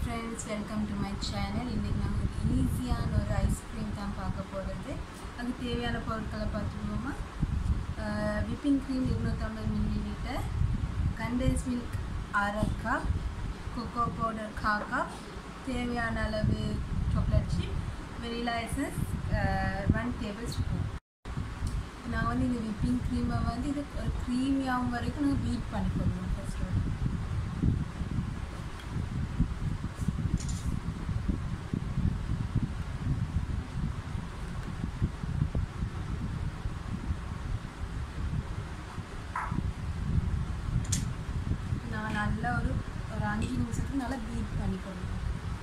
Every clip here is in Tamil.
friends welcome to my channel இன்றைக்கி நாங்கள் ஒரு ஈஸியான ஒரு ஐஸ்கிரீம் தான் பார்க்க போகிறது அதுக்கு தேவையான பொருட்களை பார்த்துக்கோமா விப்பிங் க்ரீம் இருநூற்றம்பது மில்லி லிட்டர் கண்டென்ஸ் மில்க் அரை கப் கொக்கோ பவுடர் கா கப் தேவையான அளவு chocolate chip vanilla essence one tablespoon நான் வந்து இந்த விப்பிங் க்ரீமை வந்து இது ஒரு க்ரீமியாகும் வரைக்கும் நாங்கள் பீட் பண்ணி கொள்வோம் ஃபஸ்ட்டு நான் நல்லா ஒரு ஒரு அஞ்சு நிமிஷத்துக்கு நல்லா பீட் பண்ணி கொள்வேன்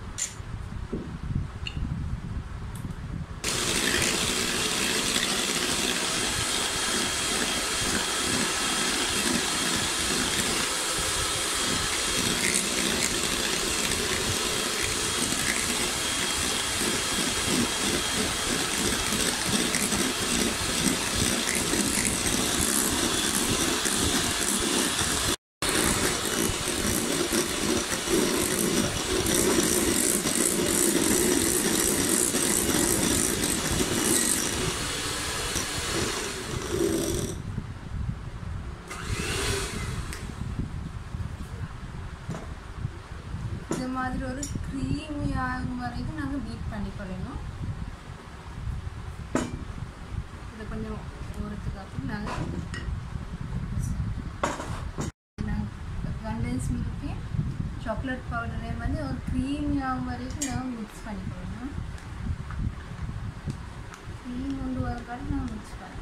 இந்த மாதிரி ஒரு க்ரீமி ஆகும் வரைக்கும் நாங்கள் பீட் பண்ணி கொள்ளணும் இதை கொஞ்சம் தூரத்துக்கு அப்புறம் நாங்கள் கண்டென்ஸ் மில்க்கு சாக்லேட் பவுடரையும் வந்து ஒரு க்ரீமி ஆகும் வரைக்கும் நாங்கள் மிக்ஸ் பண்ணி கொள்ளணும் க்ரீம் கொண்டு வர காட்டி நாங்கள் மிக்ஸ் பண்ணணும்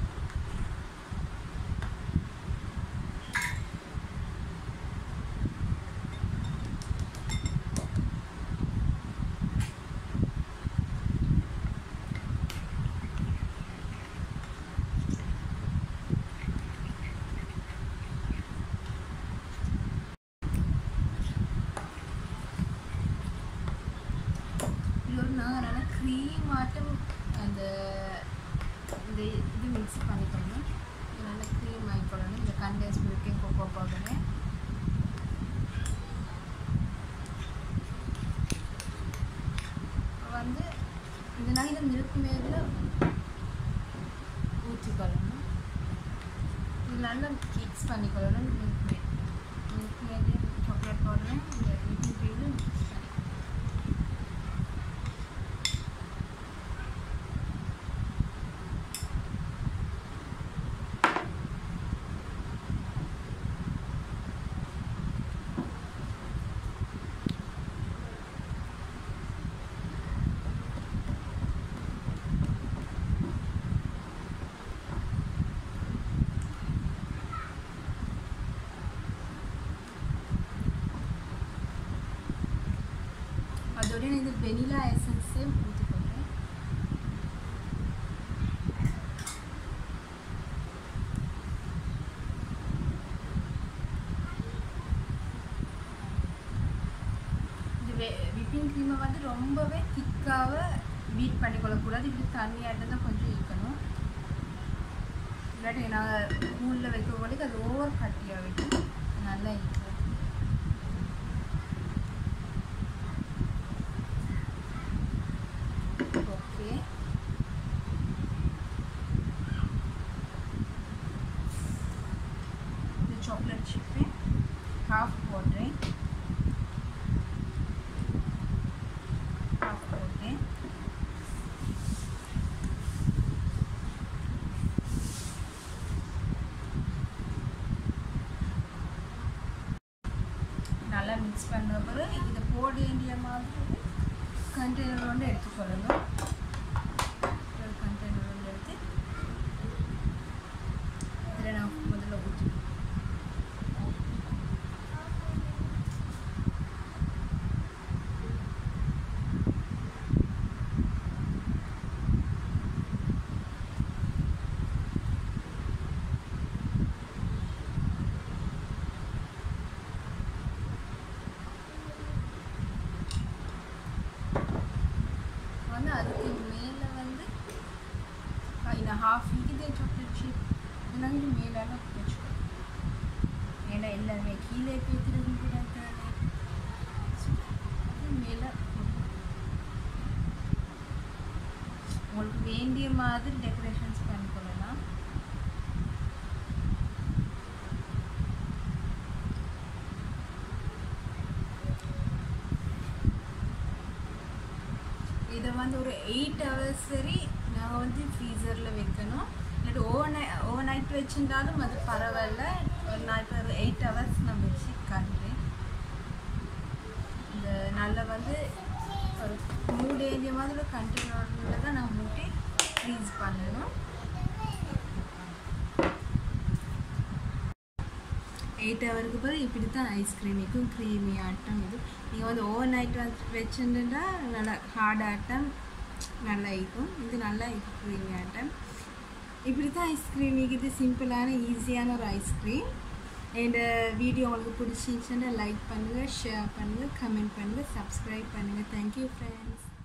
இது ஒரு நாங்கள் நல்லா க்ரீம் ஆட்டம் அந்த இந்த இது மிக்ஸ் பண்ணிக்கணும் இது நல்லா க்ரீம் ஆகிக்கொள்ளணும் இந்த கண்டென்ஸ் மில்க்கையும் கொக்கோ பவுடரு வந்து இந்த நாங்கள் இந்த மில்க் மேல ஊற்றிக்கொள்ளணும் இது நல்லா மிக்ஸ் பண்ணிக்கொள்ளணும் மில்க் மேட் மில்க் மேலே சாக்லேட் பவுடரும் இந்த விப்பிங் க்ரீமும் மிக்ஸ் பண்ணி அதோட நான் இந்த வெனிலா எசன்ஸே ஊற்றிக்கொள்கிறேன் இந்த விப்பிங் க்ரீமை வந்து ரொம்பவே திக்காக பீட் பண்ணிக்கொள்ளக்கூடாது இப்படி தண்ணியாட்டம் தான் கொஞ்சம் இருக்கணும் இல்லாட்டி நான் கூலில் வைக்க போது அது ஓவர் கட்டியாக வைக்கும் நல்லா இருக்கும் ஓகே இந்த சாக்லேட் சிப்பு ஹாஃப் போடுறேன் ஹாஃப் போட்டேன் நல்லா மிக்ஸ் பண்ண பிறகு இதை போட வேண்டிய மாதிரி கண்டெய்னர் வந்து எடுத்துக்கொள்ளணும் ஒரு கண்டெய்னர் வந்து எடுத்து இதில் நான் முதல்ல ஊற்றி வந்து அதுக்கு மேலே வந்து இந்த ஹாஃப் இது சாக்லேட் ஷீட் இதெல்லாம் இது மேலால வச்சுக்கோ ஏன்னா எல்லாமே கீழே பேத்துறது கூட தானே அது மேலே உங்களுக்கு வேண்டிய மாதிரி டெக்கரேஷன்ஸ் பண்ணிக்கொள்ளலாம் இதை வந்து ஒரு எயிட் ஹவர்ஸ் சரி நாங்கள் வந்து ஃப்ரீசரில் வைக்கணும் இல்லாட்டி ஓவர் நை ஓவர் நைட் வச்சுருந்தாலும் அது பரவாயில்ல ஒரு நான் இப்போ ஒரு எயிட் ஹவர்ஸ் நான் வச்சு காட்டுறேன் இந்த நல்ல வந்து ஒரு மூடு ஏரியா மாதிரி ஒரு கண்டெய்னரில் தான் நான் மூட்டி ஃப்ரீஸ் பண்ணணும் எயிட் ஹவருக்கு பிறகு இப்படி தான் ஐஸ்கிரீம் இருக்கும் க்ரீமி ஆட்டம் இது நீங்கள் வந்து ஓவர் நைட் வந்து வச்சுருந்தா நல்லா ஹார்ட் ஆட்டம் நல்லா இருக்கும் இது நல்லா இருக்கும் க்ரீமி ஆட்டம் இப்படி தான் ஐஸ்கிரீம் இது சிம்பிளான ஈஸியான ஒரு ஐஸ்கிரீம் இந்த வீடியோ உங்களுக்கு பிடிச்சிருந்துச்சுன்னா லைக் பண்ணுங்கள் ஷேர் பண்ணுங்கள் கமெண்ட் பண்ணுங்கள் சப்ஸ்கிரைப் பண்ணுங்கள் தேங்க்யூ ஃப்ரெண்ட்ஸ்